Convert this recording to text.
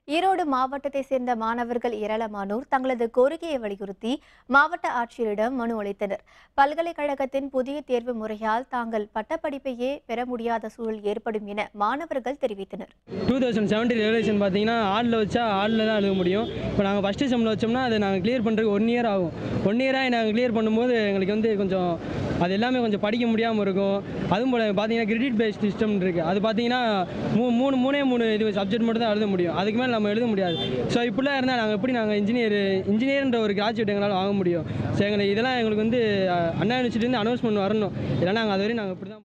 ஈரோடு மாவட்டத்தை சேர்ந்த மாணவர்கள் ஏராளமானோர் தங்களது கோரிக்கையை வலியுறுத்தி மாவட்ட ஆட்சியரிடம் மனு அளித்தனர் பல்கலைக்கழகத்தின் புதிய தேர்வு முறையால் தாங்கள் பட்டப்படிப்பையே பெற முடியாத சூழல் ஏற்படும் என மாணவர்கள் தெரிவித்தனர் டூ தௌசண்ட் செவன்டீன் ரெவலேஷன் பார்த்தீங்கன்னா ஆடில் வச்சா ஆடில் தான் எழுத முடியும் இப்போ நாங்கள் ஃபஸ்ட்டு செம்மில் வச்சோம்னா அதை நாங்கள் கிளியர் பண்ணுறதுக்கு ஒன் இயர் ஆகும் ஒன் இயராக நாங்கள் கிளியர் பண்ணும்போது எங்களுக்கு வந்து கொஞ்சம் அது எல்லாமே கொஞ்சம் படிக்க முடியாமல் இருக்கும் அதுவும் போல் பார்த்தீங்கன்னா கிரெடிட் பேஸ்ட் சிஸ்டம் இருக்குது அது பார்த்தீங்கன்னா மூ மூணு மூணே மூணு இது சப்ஜெக்ட் மட்டும் தான் எழுத முடியும் அதுக்கு மேலே நம்ம எழுத முடியாது ஸோ இப்படிலாம் இருந்தால் நாங்கள் எப்படி நாங்கள் இன்ஜினியர் இன்ஜினியர்ன்ற ஒரு கிராஜுவேட் எங்களால் வாங்க முடியும் ஸோ எங்களுக்கு இதெல்லாம் எங்களுக்கு வந்து அஹ், அண்ணா யூனிவர்சிட்டிலேருந்து அனௌன்ஸ்மெண்ட் வரணும் இல்லைன்னா நாங்கள் அதுவரை நாங்கள் இப்படி தான்